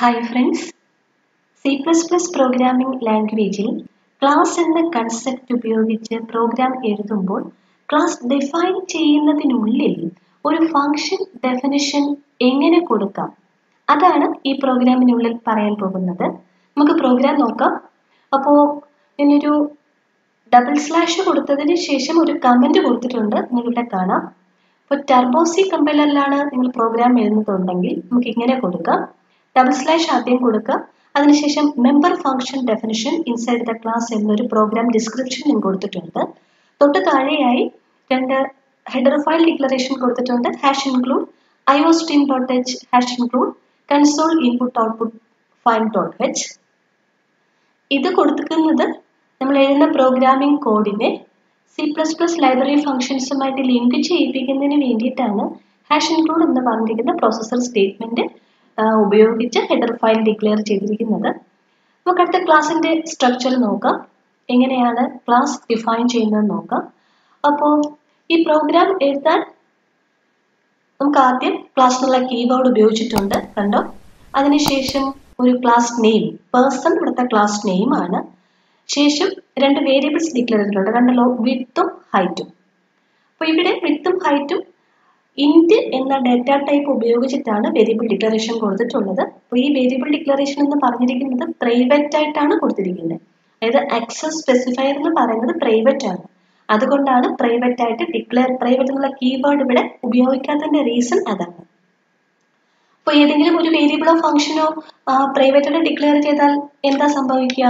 hi friends C plus plus programming ലാംഗ്വേജിൽ class എന്ന concept ഉപയോഗിച്ച് പ്രോഗ്രാം എഴുതുമ്പോൾ ക്ലാസ് ഡിഫൈൻ ചെയ്യുന്നതിനുള്ളിൽ ഒരു ഫംഗ്ഷൻ ഡെഫിനിഷൻ എങ്ങനെ കൊടുക്കാം അതാണ് ഈ പ്രോഗ്രാമിനുള്ളിൽ പറയാൻ പോകുന്നത് നമുക്ക് പ്രോഗ്രാം നോക്കാം അപ്പോൾ ഞാനൊരു ഡബിൾ സ്ലാഷ് കൊടുത്തതിന് ശേഷം ഒരു കമൻറ്റ് കൊടുത്തിട്ടുണ്ട് നിങ്ങളിവിടെ കാണാം ഇപ്പോൾ ടർബോസി കമ്പൈലറിലാണ് നിങ്ങൾ പ്രോഗ്രാം എഴുതുന്നതുണ്ടെങ്കിൽ നമുക്ക് ഇങ്ങനെ കൊടുക്കാം ഡബിൾ സ്ലാഷ് ആദ്യം കൊടുക്കുക അതിനുശേഷം member function definition inside the class എന്നൊരു പ്രോഗ്രാം ഡിസ്ക്രിപ്ഷൻ ഞാൻ കൊടുത്തിട്ടുണ്ട് തൊട്ട് താഴെയായി രണ്ട് ഹെഡർ ഫയൽ ഡിക്ലറേഷൻ കൊടുത്തിട്ടുണ്ട് hash include I O stream dot H hash include console input output file dot H ഇത് കൊടുത്തിരിക്കുന്നത് നമ്മൾ എഴുതുന്ന പ്രോഗ്രാമിംഗ് കോഡിനെ സി പ്ലസ് പ്ലസ് ലൈബ്രറി ഫംഗ്ഷൻസുമായിട്ട് ലിങ്ക് ചെയ്യിപ്പിക്കുന്നതിന് വേണ്ടിയിട്ടാണ് ഹാഷ് ഇൻക്ലൂഡ് എന്ന് പറഞ്ഞിരിക്കുന്ന പ്രോസസർ സ്റ്റേറ്റ്മെന്റ് ഉപയോഗിച്ച് ഹെഡർ ഫയൽ ഡിക്ലെയർ ചെയ്തിരിക്കുന്നത് നമുക്ക് അടുത്ത ക്ലാസ്സിന്റെ സ്ട്രക്ചർ നോക്കാം എങ്ങനെയാണ് ക്ലാസ് ഡിഫൈൻ ചെയ്യുന്നത് നോക്കാം അപ്പോൾ ഈ പ്രോഗ്രാം എഴുതാൻ നമുക്ക് ആദ്യം ക്ലാസ് എന്നുള്ള കീബോർഡ് ഉപയോഗിച്ചിട്ടുണ്ട് കണ്ടോ അതിനുശേഷം ഒരു ക്ലാസ് നെയിം പേഴ്സൺ ഇവിടുത്തെ ക്ലാസ് നെയിം ആണ് ശേഷം രണ്ട് വേരിയബിൾസ് ഡിക്ലെയർ ചെയ്തിട്ടുണ്ട് കണ്ടല്ലോ വിത്തും ഹൈറ്റും അപ്പോൾ ഇവിടെ വിത്തും ഹൈറ്റും ഇൻറ്റ് എന്ന ഡാറ്റ ടൈപ്പ് ഉപയോഗിച്ചിട്ടാണ് വേരിയബിൾ ഡിക്ലറേഷൻ കൊടുത്തിട്ടുള്ളത് അപ്പോൾ ഈ വേരിയബിൾ ഡിക്ലറേഷൻ എന്ന് പറഞ്ഞിരിക്കുന്നത് പ്രൈവറ്റ് ആയിട്ടാണ് കൊടുത്തിരിക്കുന്നത് അതായത് ആക്സസ് സ്പെസിഫയർ എന്ന് പറയുന്നത് പ്രൈവറ്റ് ആണ് അതുകൊണ്ടാണ് പ്രൈവറ്റ് ആയിട്ട് ഡിക്ലെയർ പ്രൈവറ്റ് എന്നുള്ള കീവേഡ് ഇവിടെ ഉപയോഗിക്കാത്തതിന്റെ റീസൺ അതാണ് അപ്പോൾ ഏതെങ്കിലും ഒരു വേരിയബിളോ ഫംഗ്ഷനോ പ്രൈവറ്റായിട്ട് ഡിക്ലെയർ ചെയ്താൽ എന്താ സംഭവിക്കുക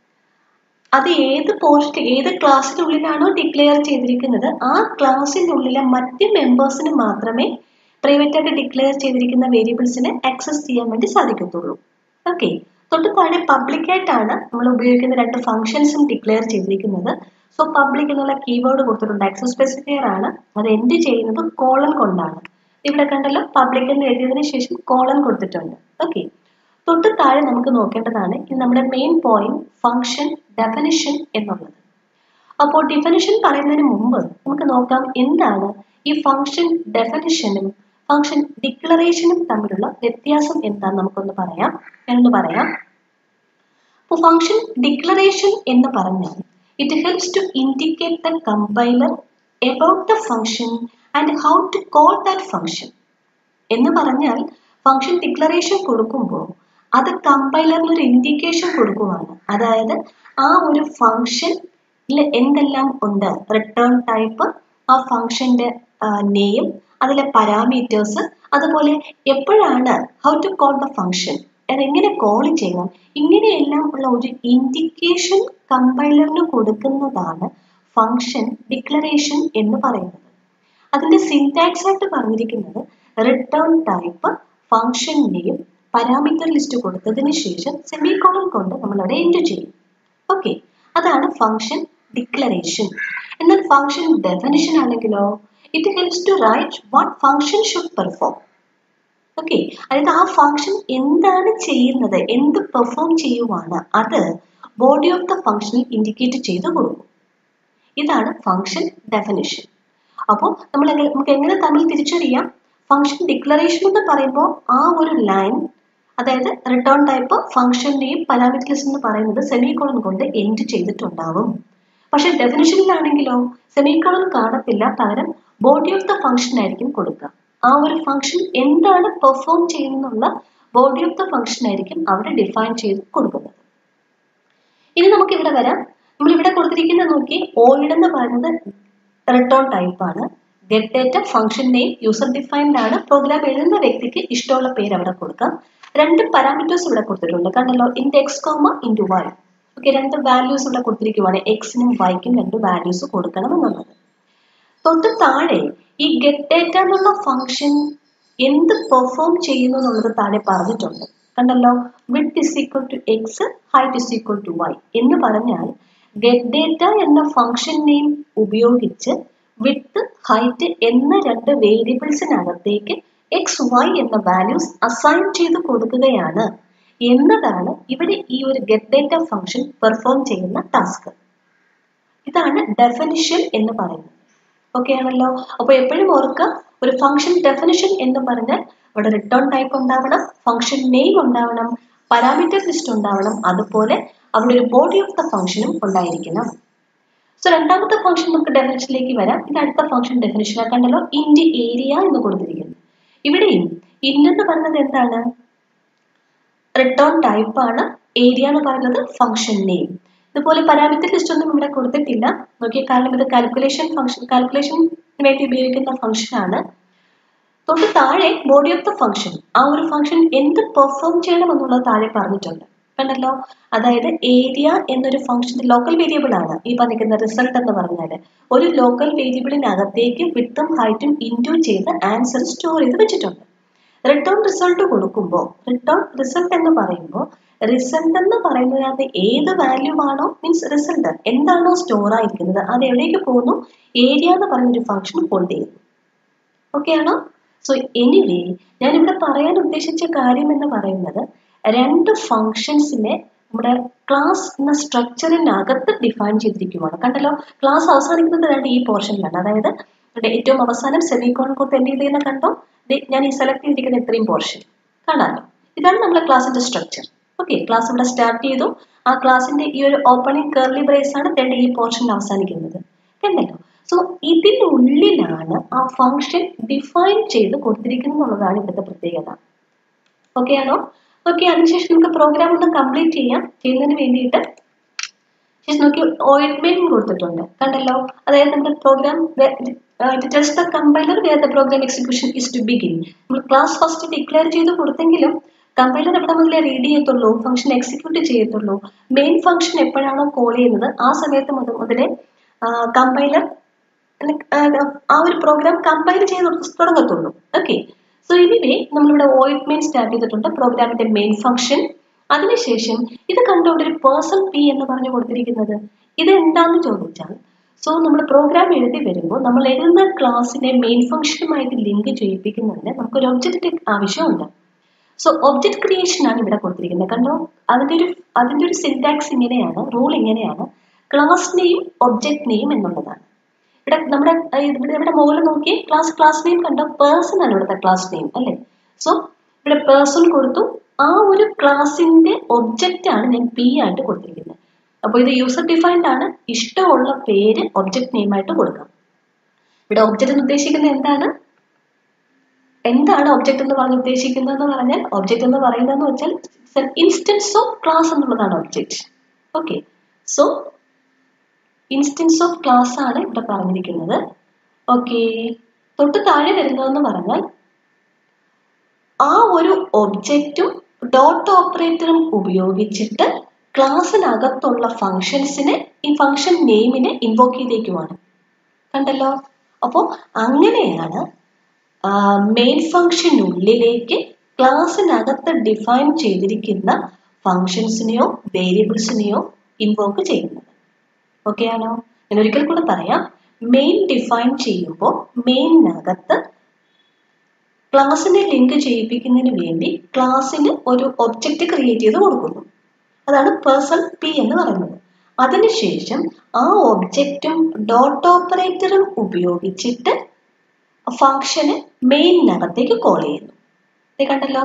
അത് ഏത് പോസ്റ്റ് ഏത് ക്ലാസ്സിനുള്ളിലാണോ ഡിക്ലെയർ ചെയ്തിരിക്കുന്നത് ആ ക്ലാസ്സിനുള്ളിലെ മറ്റ് മെമ്പേഴ്സിന് മാത്രമേ പ്രൈവറ്റ് ആയിട്ട് ഡിക്ലെയർ ചെയ്തിരിക്കുന്ന വേരിയബിൾസിനെ ആക്സസ് ചെയ്യാൻ വേണ്ടി സാധിക്കത്തുള്ളൂ ഓക്കെ തൊട്ട് താഴെ പബ്ലിക് ആയിട്ടാണ് നമ്മൾ ഉപയോഗിക്കുന്ന രണ്ട് ഫംഗ്ഷൻസും ഡിക്ലെയർ ചെയ്തിരിക്കുന്നത് സോ പബ്ലിക് എന്നുള്ള കീവേഡ് കൊടുത്തിട്ടുണ്ട് ആക്സസ് സ്പെസിഫയർ ആണ് അത് എന്ത് ചെയ്യുന്നത് കോളൻ കൊണ്ടാണ് ഇവിടെ കണ്ടല്ലോ പബ്ലിക് എന്ന് എഴുതിയതിനു ശേഷം കോളൻ കൊടുത്തിട്ടുണ്ട് ഓക്കെ തൊട്ട് താഴെ നമുക്ക് നോക്കേണ്ടതാണ് ഇത് നമ്മുടെ മെയിൻ പോയിന്റ് ഫംഗ്ഷൻ ഡെഫിനിഷൻ എന്നുള്ളത് അപ്പോൾ ഡിഫിനിഷൻ പറയുന്നതിന് മുമ്പ് നമുക്ക് നോക്കാം എന്താണ് ഈ ഫംഗ്ഷൻ ഡെഫിനിഷനും ഫംഗ്ഷൻ ഡിക്ലറേഷനും തമ്മിലുള്ള വ്യത്യാസം എന്താന്ന് നമുക്കൊന്ന് പറയാം എന്ന് പറയാം അപ്പോൾ ഫംഗ്ഷൻ ഡിക്ലറേഷൻ എന്ന് പറഞ്ഞാൽ it helps to indicate the compiler about the function and how to call that function എന്ന് പറഞ്ഞാൽ ഫംഗ്ഷൻ ഡിക്ലറേഷൻ കൊടുക്കുമ്പോൾ അത് കമ്പൈലറിന് ഒരു ഇൻഡിക്കേഷൻ കൊടുക്കുവാണ് അതായത് ആ ഒരു ഫംഗ്ഷനിൽ എന്തെല്ലാം ഉണ്ട് റിട്ടേൺ ടൈപ്പ് ആ ഫംഗ്ഷന്റെ നെയിം അതിലെ പാരാമീറ്റേഴ്സ് അതുപോലെ എപ്പോഴാണ് how to call the function അതെങ്ങനെ കോൾ ചെയ്യണം ഇങ്ങനെയെല്ലാം ഉള്ള ഒരു ഇൻഡിക്കേഷൻ കമ്പൈലറിന് കൊടുക്കുന്നതാണ് ഫംഗ്ഷൻ ഡിക്ലറേഷൻ എന്ന് പറയുന്നത് അതിന്റെ സിൻടാക്സ് ആയിട്ട് പറഞ്ഞിരിക്കുന്നത് return type function name parameter list കൊടുത്തതിന് ശേഷം സെമികോളൻ കൊണ്ട് നമ്മൾ അവിടെ എൻഡ് ചെയ്യും ഓക്കെ അതാണ് ഫംഗ്ഷൻ ഡിക്ലറേഷൻ എന്നാൽ ഫംഗ്ഷൻ ഡെഫിനിഷൻ ആണെങ്കിലോ it helps to write what function should perform okay അതായത് ആ ഫംഗ്ഷൻ എന്താണ് ചെയ്യുന്നത് എന്ത് പെർഫോം ചെയ്യുവാണ് അത് ബോഡി ഓഫ് ദ ഫംഗ്ഷനിൽ ഇൻഡിക്കേറ്റ് ചെയ്ത് കൊടുക്കും ഇതാണ് ഫംഗ്ഷൻ ഡെഫിനിഷൻ അപ്പോൾ നമ്മൾ നമുക്ക് എങ്ങനെ തമ്മിൽ തിരിച്ചറിയാം ഫംഗ്ഷൻ ഡിക്ലറേഷൻ എന്ന് പറയുമ്പോൾ ആ ഒരു ലൈൻ അതായത് return type function name parameters എന്ന് പറയുന്നത് സെമികോളൻ കൊണ്ട് എൻഡ് ചെയ്തിട്ടുണ്ടാവും പക്ഷെ ഡെഫിനിഷനിലാണെങ്കിലോ സെമികോളൻ കാണത്തില്ല പകരം ബോഡി ഓഫ് ദ ഫംഗ്ഷൻ ആയിരിക്കും കൊടുക്കുക ആ ഒരു ഫംഗ്ഷൻ എന്താണ് പെർഫോം ചെയ്യുന്നുള്ള ബോഡി ഓഫ് ദ ഫംഗ്ഷൻ ആയിരിക്കും അവിടെ ഡിഫൈൻ ചെയ്ത് കൊടുക്കുന്നത് ഇനി നമുക്ക് ഇവിടെ വരാം നമ്മൾ ഇവിടെ കൊടുത്തിരിക്കുന്ന നോക്കി ഓയിഡ് എന്ന് പറയുന്നത് റിട്ടേൺ ടൈപ്പ് ആണ് get data function name user defined ആണ് പ്രോഗ്രാം എഴുതുന്ന വ്യക്തിക്ക് ഇഷ്ടമുള്ള പേര് അവിടെ കൊടുക്കാം രണ്ട് പാരാമീറ്റേഴ്സ് ഇവിടെ കൊടുത്തിട്ടുണ്ട് കണ്ടല്ലോ int x comma int y okay രണ്ട് വാല്യൂസ് ഇവിടെ കൊടുത്തിരിക്കുവാണ് എക്സിനും വൈക്കും രണ്ട് വാല്യൂസ് കൊടുക്കണം എന്നുള്ളത് തൊട്ട് താഴെ ഈ ഗെറ്റ് ഡേറ്റ എന്നുള്ള ഫംഗ്ഷൻ എന്ത് പെർഫോം ചെയ്യുന്നു എന്നുള്ളത് താഴെ പറഞ്ഞിട്ടുണ്ട് കണ്ടല്ലോ width is equal to x height is equal to y എന്ന് പറഞ്ഞാൽ ഗെറ്റ് ഡേറ്റ എന്ന ഫംഗ്ഷൻ നെയിം ഉപയോഗിച്ച് വിത്ത് ഹൈറ്റ് എന്ന രണ്ട് വേരിയബിൾസിനകത്തേക്ക് എക്സ് വൈ എന്ന വാല്യൂസ് അസൈൻ ചെയ്ത് കൊടുക്കുകയാണ് എന്നതാണ് ഇവിടെ ഈ ഒരു ഗെറ്റ് ഡേറ്റ ഫംഗ്ഷൻ പെർഫോം ചെയ്യുന്ന ടാസ്ക് ഇതാണ് ഡെഫിനിഷൻ എന്ന് പറയുന്നത് ഓക്കെ ആണല്ലോ അപ്പോൾ എപ്പോഴും ഓർക്കുക ഒരു ഫംഗ്ഷൻ ഡെഫിനിഷൻ എന്ന് പറഞ്ഞാൽ അവിടെ റിട്ടേൺ ടൈപ്പ് ഉണ്ടാവണം ഫംഗ്ഷൻ നെയിം ഉണ്ടാവണം പാരാമീറ്റർ ലിസ്റ്റ് ഉണ്ടാവണം അതുപോലെ അവിടെ ഒരു ബോഡി ഓഫ് ദ ഫംഗ്ഷനും ഉണ്ടായിരിക്കണം സോ രണ്ടാമത്തെ ഫംഗ്ഷൻ നമുക്ക് ഡെഫിനിഷനിലേക്ക് വരാം ഇത് അടുത്ത ഫംഗ്ഷൻ ഡെഫിനിഷൻ കണ്ടല്ലോ ഇൻഡ് ഏരിയ എന്ന് കൊടുത്തിരിക്കുന്നു ഇവിടെയും ഇൻഡ് എന്ന് പറയുന്നത് എന്താണ് റിട്ടേൺ ടൈപ്പ് ആണ് ഏരിയ എന്ന് പറയുന്നത് ഫംഗ്ഷൻ നെയിം ഇതുപോലെ പാരാമീറ്റർ ലിസ്റ്റ് ഒന്നും ഇവിടെ കൊടുത്തിട്ടില്ല നോക്കിയ കാരണം ഇത് കാൽക്കുലേഷൻ ഫംഗ്ഷൻ കാൽക്കുലേഷൻ വേണ്ടി ഉപയോഗിക്കുന്ന ഫംഗ്ഷൻ ആണ് തൊട്ട് താഴെ ബോഡി ഓഫ് ദ ഫംഗ്ഷൻ ആ ഒരു ഫംഗ്ഷൻ എന്ത് പെർഫോം ചെയ്യണം എന്നുള്ളത് താഴെ പറഞ്ഞിട്ടുണ്ട് കണ്ടല്ലോ അതായത് ഏരിയ എന്നൊരു ഫംഗ്ഷൻ ലോക്കൽ വേരിയബിൾ ആണ് ഈ പറഞ്ഞിരിക്കുന്ന റിസൾട്ട് എന്ന് പറഞ്ഞാൽ ഒരു ലോക്കൽ വേരിയബിളിനകത്തേക്ക് വിട്ടും ഹൈറ്റും ഇൻറ്റു ചെയ്ത് ആൻസർ സ്റ്റോർ ചെയ്ത് വെച്ചിട്ടുണ്ട് റിട്ടേൺ റിസൾട്ട് കൊടുക്കുമ്പോൾ റിട്ടേൺ റിസൾട്ട് എന്ന് പറയുമ്പോൾ റിസൾട്ട് എന്ന് പറയുന്നതിനകത്ത് ഏത് വാല്യൂ ആണോ മീൻസ് റിസൾട്ട് എന്താണോ സ്റ്റോർ ആയിരിക്കുന്നത് അത് എവിടേക്ക് പോകുന്നു ഏരിയ എന്ന് പറയുന്ന ഒരു ഫംഗ്ഷൻ ഹോൾഡ് ചെയ്യുന്നു ഓക്കെ ആണോ സോ എനിവേ ഞാനിവിടെ പറയാൻ ഉദ്ദേശിച്ച കാര്യം എന്ന് പറയുന്നത് രണ്ട് ഫങ്ഷൻസിനെ നമ്മുടെ ക്ലാസ് എന്ന സ്ട്രക്ചറിനകത്ത് ഡിഫൈൻ ചെയ്തിരിക്കുവാണ് കണ്ടല്ലോ ക്ലാസ് അവസാനിക്കുന്നത് രണ്ട് ഈ പോർഷനിലാണ് അതായത് ഇവിടെ ഏറ്റവും അവസാനം സെമിക്കോൺ കൊടുത്ത് എന്ത് ചെയ്തെന്ന് കണ്ടോ ഞാൻ ഈ സെലക്ട് ചെയ്തിരിക്കുന്ന ഇത്രയും പോർഷൻ കാണാമല്ലോ ഇതാണ് നമ്മുടെ ക്ലാസിന്റെ സ്ട്രക്ചർ ഓക്കെ ക്ലാസ് ഇവിടെ സ്റ്റാർട്ട് ചെയ്തു ആ ക്ലാസിന്റെ ഈ ഒരു ഓപ്പണിംഗ് കേർലി ബ്രേസ് ആണ് രണ്ട് ഈ പോർഷൻ അവസാനിക്കുന്നത് കണ്ടല്ലോ സോ ഇതിനുള്ളിലാണ് ആ ഫംഗ്ഷൻ ഡിഫൈൻ ചെയ്ത് കൊടുത്തിരിക്കുന്നത് എന്നുള്ളതാണ് ഇവിടുത്തെ പ്രത്യേകത ഓക്കെ ആണോ ഓക്കെ അതിനുശേഷം നമുക്ക് പ്രോഗ്രാം ഒന്ന് കംപ്ലീറ്റ് ചെയ്യാം ചെയ്യുന്നതിന് വേണ്ടിയിട്ട് ശേഷം നോക്കി ഓയിൻമെന്റ് കൊടുത്തിട്ടുണ്ട് കണ്ടല്ലോ അതായത് നമ്മുടെ program just the compiler where the program execution is to begin നമ്മൾ ക്ലാസ് ഫസ്റ്റ് ഡിക്ലെയർ ചെയ്ത് കൊടുത്തെങ്കിലും കമ്പൈലർ എവിടെ മുതലേ റീഡ് ചെയ്യത്തുള്ളൂ ഫംഗ്ഷൻ എക്സിക്യൂട്ട് ചെയ്യത്തുള്ളൂ മെയിൻ ഫംഗ്ഷൻ എപ്പോഴാണോ കോൾ ചെയ്യുന്നത് ആ സമയത്ത് മുതൽ മുതലേ കമ്പൈലർ ആ ഒരു പ്രോഗ്രാം കമ്പൈൽ ചെയ്ത് തുടങ്ങത്തുള്ളൂ ഓക്കെ സോ എനിവേ നമ്മളിവിടെ ഓയിൻമെന്റ് സ്റ്റാർട്ട് ചെയ്തിട്ടുണ്ട് പ്രോഗ്രാമിന്റെ മെയിൻ ഫംഗ്ഷൻ അതിനുശേഷം ഇത് കണ്ടുകൊണ്ട് ഒരു പേഴ്സൺ പി എന്ന് പറഞ്ഞു കൊടുത്തിരിക്കുന്നത് ഇത് എന്താണെന്ന് ചോദിച്ചാൽ സോ നമ്മൾ പ്രോഗ്രാം എഴുതി വരുമ്പോൾ നമ്മൾ എഴുതുന്ന ക്ലാസ്സിനെ മെയിൻ ഫംഗ്ഷനുമായിട്ട് ലിങ്ക് ചെയ്യിപ്പിക്കുന്നതിന് നമുക്കൊരു ഒബ്ജക്റ്റ് ആവശ്യമുണ്ട് സോ ഒബ്ജക്റ്റ് ക്രിയേഷൻ ആണ് ഇവിടെ കൊടുത്തിരിക്കുന്നത് കണ്ടോ അതിൻ്റെ ഒരു അതിൻ്റെ ഒരു സിൻടാക്സ് ഇങ്ങനെയാണ് റൂൾ ഇങ്ങനെയാണ് ക്ലാസ് നെയിം ഒബ്ജക്റ്റ് നെയിം എന്നുള്ളതാണ് ഇവിടെ നമ്മുടെ ഇവിടെ മുകളിൽ നോക്കി ക്ലാസ് ക്ലാസ് നെയിം കണ്ടോ പേഴ്സൺ ആണ് ഇവിടുത്തെ ക്ലാസ് നെയിം അല്ലേ സോ ഇവിടെ പേഴ്സൺ കൊടുത്തു ആ ഒരു ക്ലാസിന്റെ ഒബ്ജക്റ്റ് ആണ് ഞാൻ പി ആയിട്ട് കൊടുത്തിരിക്കുന്നത് അപ്പോൾ ഇത് യൂസർ ഡിഫൈൻഡ് ആണ് ഇഷ്ടമുള്ള പേര് ഒബ്ജക്റ്റ് നെയിം ആയിട്ട് കൊടുക്കാം ഇവിടെ ഒബ്ജക്റ്റ് എന്ന് ഉദ്ദേശിക്കുന്നത് എന്താണ് എന്താണ് ഒബ്ജക്റ്റ് എന്ന് പറഞ്ഞ് ഉദ്ദേശിക്കുന്നത് എന്ന് പറഞ്ഞാൽ ഒബ്ജക്റ്റ് എന്ന് പറയുന്നതെന്ന് വെച്ചാൽ ഇൻസ്റ്റൻസ് ഓഫ് ക്ലാസ് എന്നുള്ളതാണ് object okay so instance of class ആണ് ഇവിടെ പറഞ്ഞിരിക്കുന്നത് ഓക്കെ തൊട്ട് താഴെ വരുന്നതെന്ന് പറഞ്ഞാൽ ആ ഒരു ഒബ്ജക്റ്റും ഡോട്ട് ഓപ്പറേറ്ററും ഉപയോഗിച്ചിട്ട് ക്ലാസ്സിനകത്തുള്ള ഫങ്ഷൻസിനെ ഈ ഫങ്ഷൻ നെയിമിനെ ഇൻവോക്ക് ചെയ്തേക്കുവാണ് കണ്ടല്ലോ അപ്പോൾ അങ്ങനെയാണ് മെയിൻ ഫംഗ്ഷനുള്ളിലേക്ക് ക്ലാസ്സിനകത്ത് ഡിഫൈൻ ചെയ്തിരിക്കുന്ന ഫങ്ഷൻസിനെയോ വേരിയബിൾസിനെയോ ഇൻവോക്ക് ചെയ്യുന്നത് ഓക്കെ ആണോ ഞാൻ ഒരിക്കൽ കൂടെ പറയാം മെയിൻ ഡിഫൈൻ ചെയ്യുമ്പോൾ മെയിനകത്ത് ക്ലാസ്സിനെ ലിങ്ക് ചെയ്യിപ്പിക്കുന്നതിന് വേണ്ടി ക്ലാസ്സിന് ഒരു ഒബ്ജക്റ്റ് ക്രിയേറ്റ് ചെയ്ത് കൊടുക്കുന്നു അതാണ് പേഴ്സൺ പി എന്ന് പറയുന്നത് അതിനുശേഷം ആ ഒബ്ജക്റ്റും ഡോട്ട് ഓപ്പറേറ്ററും ഉപയോഗിച്ചിട്ട് ഫംഗ്ഷന് മെയിനകത്തേക്ക് കോൾ ചെയ്യുന്നു ഇത് കണ്ടല്ലോ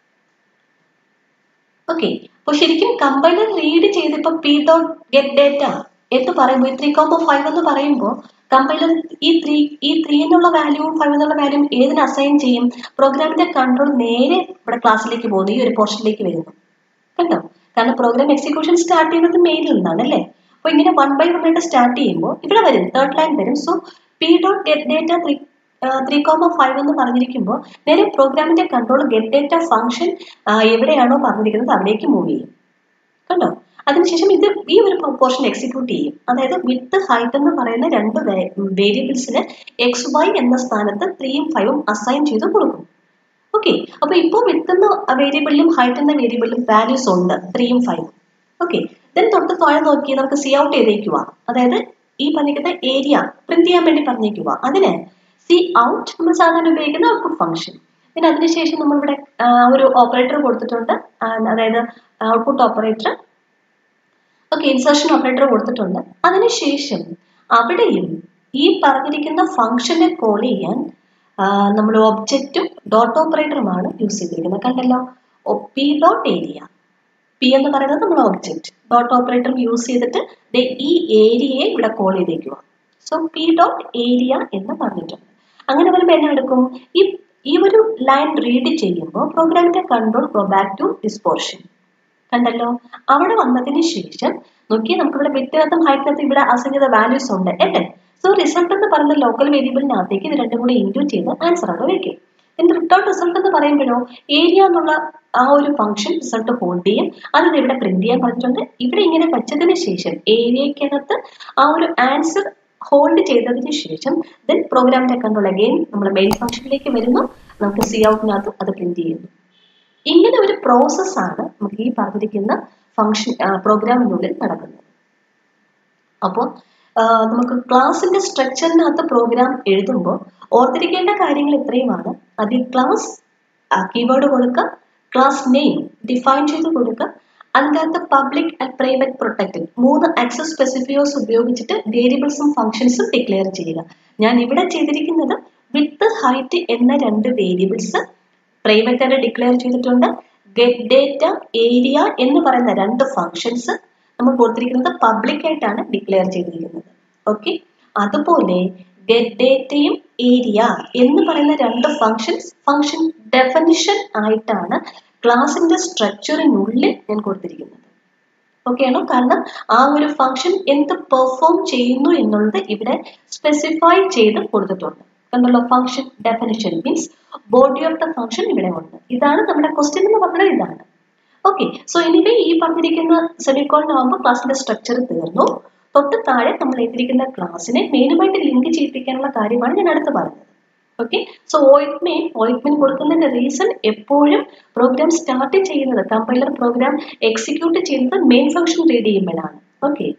ഓക്കെ അപ്പോൾ ശരിക്കും കമ്പൈലർ റീഡ് ചെയ്തപ്പോൾ പി ഡോട്ട് ഗെറ്റ് ഡേറ്റ എന്ന് പറയുമ്പോൾ ത്രീ കോമ്പോ ഫൈവ് എന്ന് പറയുമ്പോൾ കമ്പൈലർ ഈ ത്രീ ഈ ത്രീ എന്നുള്ള വാല്യൂവും ഫൈവ് എന്നുള്ള വാല്യൂവും ഏതിന് അസൈൻ ചെയ്യും പ്രോഗ്രാമിന്റെ കൺട്രോൾ നേരെ ഇവിടെ ക്ലാസ്സിലേക്ക് പോകുന്നു ഈ ഒരു പോർഷനിലേക്ക് വരുന്നു കണ്ടോ കാരണം പ്രോഗ്രാം എക്സിക്യൂഷൻ സ്റ്റാർട്ട് ചെയ്യുന്നത് മെയിനിൽ നിന്നാണ് അല്ലേ അപ്പോൾ ഇങ്ങനെ വൺ ബൈ വൺ ആയിട്ട് സ്റ്റാർട്ട് ചെയ്യുമ്പോൾ ഇവിടെ വരും തേർഡ് ലൈൻ വരും so p dot get data three three comma five എന്ന് പറഞ്ഞിരിക്കുമ്പോൾ നേരെ പ്രോഗ്രാമിന്റെ കൺട്രോൾ ഗെറ്റ് ഡേറ്റ ഫംഗ്ഷൻ എവിടെയാണോ പറഞ്ഞിരിക്കുന്നത് അവിടേക്ക് മൂവ് ചെയ്യും കണ്ടോ അതിനുശേഷം ഇത് ഈ ഒരു പോർഷൻ എക്സിക്യൂട്ട് ചെയ്യും അതായത് വിത്ത് ഹൈറ്റ് എന്ന് പറയുന്ന രണ്ട് വേരിയബിൾസിന് എക്സ് വൈ എന്ന സ്ഥാനത്ത് ത്രീയും ഫൈവും അസൈൻ ചെയ്ത് കൊടുക്കും ഓക്കെ അപ്പൊ ഇപ്പോൾ വിത്ത് എന്ന വേരിയബിളിലും ഹൈറ്റ് എന്ന വേരിയബിളിലും വാല്യൂസ് ഉണ്ട് ത്രീയും ഫൈവും ഓക്കെ ദെൻ തൊട്ട് താഴെ നോക്കി നമുക്ക് സി ഔട്ട് ചെയ്തേക്കുക അതായത് ഈ പറഞ്ഞിരിക്കുന്ന ഏരിയ പ്രിന്റ് ചെയ്യാൻ വേണ്ടി പറഞ്ഞേക്കുക അതിന് സി ഔട്ട് നമ്മൾ സാധാരണ ഉപയോഗിക്കുന്ന ഔട്ട്പുട്ട് ഫംഗ്ഷൻ പിന്നെ അതിനുശേഷം നമ്മളിവിടെ ഒരു ഓപ്പറേറ്റർ കൊടുത്തിട്ടുണ്ട് അതായത് output operator okay insertion operator കൊടുത്തിട്ടുണ്ട് അതിനുശേഷം അവിടെയും ഈ പറഞ്ഞിരിക്കുന്ന ഫംഗ്ഷനെ കോൾ ചെയ്യാൻ നമ്മൾ ഒബ്ജക്റ്റും ഡോട്ട് ഓപ്പറേറ്ററുമാണ് യൂസ് ചെയ്തിരിക്കുന്നത് കണ്ടല്ലോ പി ഡോട്ട് ഏരിയ പി എന്ന് പറയുന്നത് നമ്മൾ ഒബ്ജക്റ്റ് ഡോട്ട് ഓപ്പറേറ്റർ യൂസ് ചെയ്തിട്ട് ദേ ഈ ഏരിയയെ ഇവിടെ കോൾ ചെയ്തേക്കുക സോ പി ഡോട്ട് ഏരിയ എന്ന് പറഞ്ഞിട്ടുണ്ട് അങ്ങനെ വരുമ്പോൾ എന്നെ എടുക്കും ഈ ഈ ഒരു ലൈൻ റീഡ് ചെയ്യുമ്പോൾ പ്രോഗ്രാമിന്റെ control go back to this portion കണ്ടല്ലോ അവിടെ വന്നതിന് ശേഷം നോക്കി നമുക്കിവിടെ വ്യക്തിഗതം ഹൈറ്റിനകത്ത് ഇവിടെ അസൈൻ ചെയ്ത വാല്യൂസ് ഉണ്ട് അല്ലേ സോ റിസൾട്ട് എന്ന് പറയുന്ന ലോക്കൽ വേരിയബിളിനകത്തേക്ക് ഇത് രണ്ടും കൂടി ഇൻക്ലൂ ചെയ്ത് ആൻസർ അവിടെ വയ്ക്കും എന്ത് റിട്ടേൺ റിസൾട്ട് എന്ന് പറയുമ്പോഴോ ഏരിയ എന്നുള്ള ആ ഒരു ഫംഗ്ഷൻ റിസൾട്ട് ഹോൾഡ് ചെയ്യും അത് ഇവിടെ പ്രിന്റ് ചെയ്യാൻ പറഞ്ഞിട്ടുണ്ട് ഇവിടെ ഇങ്ങനെ വെച്ചതിന് ശേഷം ഏരിയക്കകത്ത് ആ ഒരു ആൻസർ ഹോൾഡ് ചെയ്തതിന് ശേഷം ദെൻ പ്രോഗ്രാമിന്റെ കൺട്രോൾ അഗെയിൻ നമ്മൾ മെയിൻ ഫംഗ്ഷനിലേക്ക് വരുന്നു നമുക്ക് സി ഔട്ടിനകത്ത് അത് പ്രിന്റ് ചെയ്യുന്നു ഇങ്ങനെ ഒരു പ്രോസസ്സാണ് നമുക്ക് ഈ പറഞ്ഞിരിക്കുന്ന ഫംഗ്ഷൻ പ്രോഗ്രാമിനുള്ളിൽ നടക്കുന്നത് അപ്പോൾ നമുക്ക് ക്ലാസിന്റെ സ്ട്രക്ചറിനകത്ത് പ്രോഗ്രാം എഴുതുമ്പോൾ ഓർത്തിരിക്കേണ്ട കാര്യങ്ങൾ ഇത്രയുമാണ് അതിൽ ക്ലാസ് കീവേഡ് കൊടുക്കുക ക്ലാസ് നെയിം ഡിഫൈൻ ചെയ്ത് കൊടുക്കുക അതിനകത്ത് പബ്ലിക് ആൻഡ് പ്രൈവറ്റ് പ്രൊട്ടക്റ്റഡ് മൂന്ന് ആക്സസ് സ്പെസിഫിയോസ് ഉപയോഗിച്ചിട്ട് വേരിയബിൾസും ഫംഗ്ഷൻസും ഡിക്ലെയർ ചെയ്യുക ഞാൻ ഇവിടെ ചെയ്തിരിക്കുന്നത് വിത്ത് ഹൈറ്റ് എന്ന രണ്ട് വേരിയബിൾസ് പ്രൈവറ്റ് ആയിട്ട് ഡിക്ലെയർ ചെയ്തിട്ടുണ്ട് ഗെറ്റ് ഡേറ്റ ഏരിയ എന്ന് പറയുന്ന രണ്ട് ഫംഗ്ഷൻസ് നമ്മൾ കൊടുത്തിരിക്കുന്നത് പബ്ലിക് ആയിട്ടാണ് ഡിക്ലെയർ ചെയ്തിരിക്കുന്നത് ഓക്കെ അതുപോലെ ഗെറ്റ് ഡേറ്റയും ഏരിയ എന്ന് പറയുന്ന രണ്ട് ഫംഗ്ഷൻസ് ഫംഗ്ഷൻ ഡെഫിനിഷൻ ആയിട്ടാണ് ക്ലാസിന്റെ സ്ട്രക്ചറിനുള്ളിൽ ഞാൻ കൊടുത്തിരിക്കുന്നത് ഓക്കെ ആണോ കാരണം ആ ഒരു ഫംഗ്ഷൻ എന്ത് പെർഫോം ചെയ്യുന്നു എന്നുള്ളത് ഇവിടെ സ്പെസിഫൈ ചെയ്ത് കൊടുത്തിട്ടുണ്ട് കണ്ടല്ലോ function definition means body of the function ഇവിടെ ഉണ്ട് ഇതാണ് നമ്മുടെ ക്വസ്റ്റ്യൻ എന്ന് പറഞ്ഞത് ഇതാണ് ഓക്കെ സോ എനിവേ ഈ പറഞ്ഞിരിക്കുന്ന സെമിക്കോളിനാകുമ്പോൾ ക്ലാസ്സിന്റെ സ്ട്രക്ചർ തീർന്നു തൊട്ട് താഴെ നമ്മൾ എഴുതിയിരിക്കുന്ന ക്ലാസ്സിനെ മെയിനുമായിട്ട് ലിങ്ക് ചെയ്യിപ്പിക്കാനുള്ള കാര്യമാണ് ഞാൻ അടുത്ത് പറഞ്ഞത് okay so void main void main കൊടുക്കുന്നതിന്റെ റീസൺ എപ്പോഴും പ്രോഗ്രാം സ്റ്റാർട്ട് ചെയ്യുന്നത് കമ്പൈലർ പ്രോഗ്രാം എക്സിക്യൂട്ട് ചെയ്യുന്നത് മെയിൻ ഫംഗ്ഷൻ റീഡ് ചെയ്യുമ്പോഴാണ് ഓക്കെ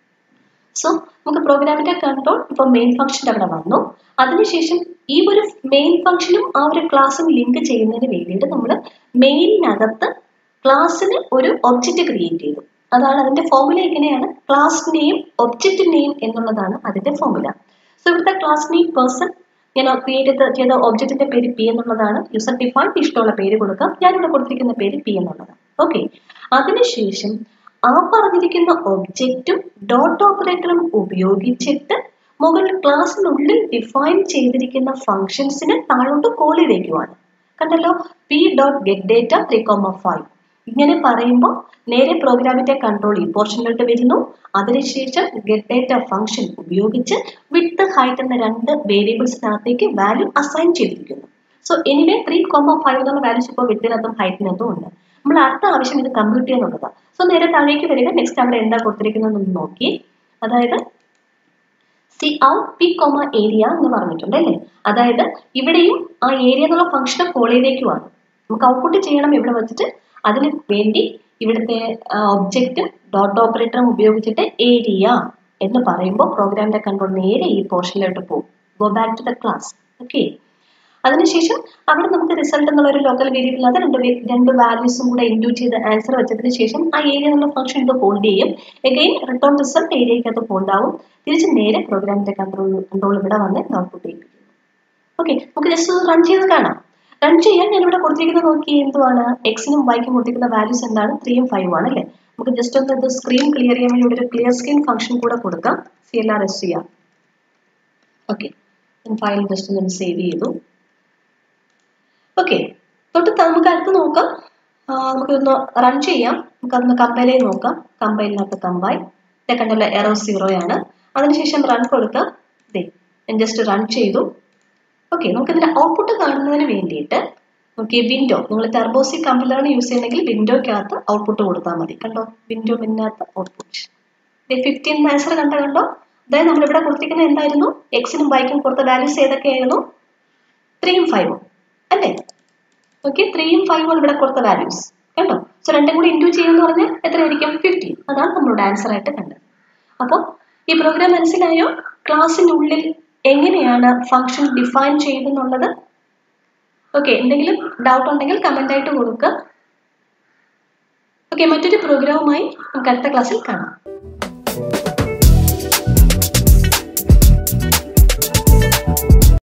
സോ നമുക്ക് പ്രോഗ്രാമിന്റെ കൺട്രോൾ ഇപ്പോൾ മെയിൻ ഫംഗ്ഷൻ്റെ അവിടെ വന്നു അതിനുശേഷം ഈ ഒരു മെയിൻ ഫംഗ്ഷനും ആ ഒരു ക്ലാസ്സും ലിങ്ക് ചെയ്യുന്നതിന് വേണ്ടിയിട്ട് നമ്മൾ മെയിനകത്ത് ക്ലാസ്സിന് ഒരു ഒബ്ജക്റ്റ് ക്രിയേറ്റ് ചെയ്തു അതാണ് അതിന്റെ ഫോർമുല എങ്ങനെയാണ് ക്ലാസ് നെയിം ഒബ്ജക്റ്റ് നെയിം എന്നുള്ളതാണ് അതിന്റെ ഫോർമുല സോ ഇവിടുത്തെ ക്ലാസ് നെയിം പേഴ്സൺ ഞാൻ ക്രിയേറ്റ് ചെയ്ത ഒബ്ജക്റ്റിന്റെ പേര് പി എന്നുള്ളതാണ് യൂസർ ഡിഫൈൻ ഇഷ്ടമുള്ള പേര് കൊടുക്കാം ഞാനിവിടെ കൊടുത്തിരിക്കുന്ന പേര് പി എന്നുള്ളതാണ് ഓക്കെ അതിനുശേഷം ആ പറഞ്ഞിരിക്കുന്ന ഒബ്ജക്റ്റും ഡോട്ട് ഓപ്പറേറ്ററും ഉപയോഗിച്ചിട്ട് മുകളിൽ ക്ലാസ്സിനുള്ളിൽ ഡിഫൈൻ ചെയ്തിരിക്കുന്ന ഫംഗ്ഷൻസിനെ താഴോട്ട് കോൾ ചെയ്തേക്കുവാണ് കണ്ടല്ലോ p dot get data three comma five ഇങ്ങനെ പറയുമ്പോൾ നേരെ പ്രോഗ്രാമിന്റെ കൺട്രോൾ ഈ പോർഷനിലോട്ട് വരുന്നു അതിനുശേഷം ഗെറ്റ് ഡേറ്റ ഫംഗ്ഷൻ ഉപയോഗിച്ച് വിത്ത് ഹൈറ്റ് എന്ന രണ്ട് വേരിയബിൾസിനകത്തേക്ക് വാല്യൂ അസൈൻ ചെയ്തിരിക്കുന്നു so anyway three comma five എന്നുള്ള വാല്യൂസ് ഇപ്പോൾ വിത്തിനകത്തും ഹൈറ്റിനകത്തും ഉണ്ട് നമ്മൾ അടുത്ത ആവശ്യം ഇത് കമ്പ്യൂട്ട് ചെയ്യുന്നുള്ളതാണ് സോ നേരെ താഴേക്ക് വരിക നെക്സ്റ്റ് അവിടെ എന്താ കൊടുത്തിരിക്കുന്നതെന്ന് നോക്കി അതായത് cout p comma area എന്ന് പറഞ്ഞിട്ടുണ്ട് അല്ലേ അതായത് ഇവിടെയും ആ ഏരിയ എന്നുള്ള ഫംഗ്ഷനെ കോൾ ചെയ്തേക്കുവാണ് നമുക്ക് ഔട്ട്പുട്ട് ചെയ്യണം ഇവിടെ വെച്ചിട്ട് അതിന് വേണ്ടി ഇവിടുത്തെ ഒബ്ജക്റ്റും ഡോട്ട് ഓപ്പറേറ്ററും ഉപയോഗിച്ചിട്ട് ഏരിയ എന്ന് പറയുമ്പോൾ പ്രോഗ്രാമിന്റെ കൺട്രോൾ നേരെ ഈ പോർഷനിലോട്ട് പോകും go back to the class okay അതിനുശേഷം അവിടെ നമുക്ക് റിസൾട്ട് എന്നുള്ള ഒരു ലോക്കൽ വേരിയബിളിനകത്ത് രണ്ട് രണ്ട് വാല്യൂസും കൂടെ ഇൻക്ലൂഡ് ചെയ്ത് ആൻസർ വെച്ചതിന് ശേഷം ആ ഏരിയ എന്നുള്ള ഫംഗ്ഷൻ ഇത് ഹോൾഡ് ചെയ്യും എഗെയിൻ റിട്ടേൺ റിസൾട്ട് ഏരിയക്കകത്ത് ഹോൾഡ് ആവും തിരിച്ച് നേരെ പ്രോഗ്രാമിന്റെ കൺട്രോൾ കൺട്രോൾ ഇവിടെ വന്ന് ഔട്ട്പുട്ട് ചെയ്യിപ്പിക്കും ഓക്കെ നമുക്ക് ജസ്റ്റ് റൺ ചെയ്ത് കാണാം റൺ ചെയ്യാൻ ഞാൻ ഇവിടെ കൊടുത്തിരിക്കുന്നത് നോക്കി എന്തുവാണ് എക്സിനും വൈക്കും കൊടുത്തിരിക്കുന്ന വാല്യൂസ് എന്താണ് ത്രീയും ഫൈവും ആണ് അല്ലേ നമുക്ക് ജസ്റ്റ് ഒന്ന് ഇത് സ്ക്രീൻ ക്ലിയർ ചെയ്യാൻ വേണ്ടി ഇവിടെ ഒരു ക്ലിയർ സ്ക്രീൻ ഫംഗ്ഷൻ കൂടെ കൊടുക്കാം സി എൽ ആർ എസ് ചെയ്യാം ഓക്കെ ഫയൽ ജസ്റ്റ് ഞാൻ സേവ് ചെയ്തു ഓക്കെ തൊട്ട് നമുക്ക് അടുത്ത് നോക്കാം നമുക്കൊന്ന് റൺ ചെയ്യാം നമുക്കതൊന്ന് കമ്പൈൽ ചെയ്ത് നോക്കാം കമ്പൈലിനകത്ത് കമ്പൈൽ ഇതേ കണ്ടല്ലോ എറോ സീറോ ആണ് അതിനുശേഷം റൺ കൊടുക്കാം ദേ ഞാൻ ജസ്റ്റ് റൺ ചെയ്തു ഓക്കെ നമുക്ക് ഇതിന്റെ ഔട്ട്പുട്ട് കാണുന്നതിന് വേണ്ടിയിട്ട് ഓക്കെ വിൻഡോ നിങ്ങൾ ടെർബോസി കമ്പൈലറാണ് യൂസ് ചെയ്യണമെങ്കിൽ വിൻഡോയ്ക്കകത്ത് ഔട്ട്പുട്ട് കൊടുത്താൽ മതി കണ്ടോ വിൻഡോ മിന്നകത്ത് ഔട്ട്പുട്ട് ഫിഫ്റ്റീൻ ആൻസർ കണ്ട കണ്ടോ അതായത് നമ്മളിവിടെ കൊടുത്തിരിക്കുന്നത് എന്തായിരുന്നു എക്സിനും വൈക്കും കൊടുത്ത വാല്യൂസ് ഏതൊക്കെയായിരുന്നു ത്രീയും ഫൈവും അല്ലേ ഓക്കെ ത്രീയും ഫൈവും ഇവിടെ കൊടുത്ത വാല്യൂസ് കേട്ടോ സോ രണ്ടും കൂടി ഇൻറ്റു ചെയ്യുമെന്ന് പറഞ്ഞാൽ എത്രയായിരിക്കും ഫിഫ്റ്റീൻ അതാണ് നമ്മളുടെ ആൻസർ ആയിട്ട് കണ്ടത് അപ്പോൾ ഈ പ്രോഗ്രാം മനസ്സിലായോ ക്ലാസ്സിനുള്ളിൽ എങ്ങനെയാണ് ഫംഗ്ഷൻ ഡിഫൈൻ ചെയ്തെന്നുള്ളത് ഓക്കെ എന്തെങ്കിലും ഡൗട്ട് ഉണ്ടെങ്കിൽ കമൻ്റ് ആയിട്ട് കൊടുക്കുക ഓക്കെ മറ്റൊരു പ്രോഗ്രാമുമായി നമുക്ക് അടുത്ത ക്ലാസ്സിൽ കാണാം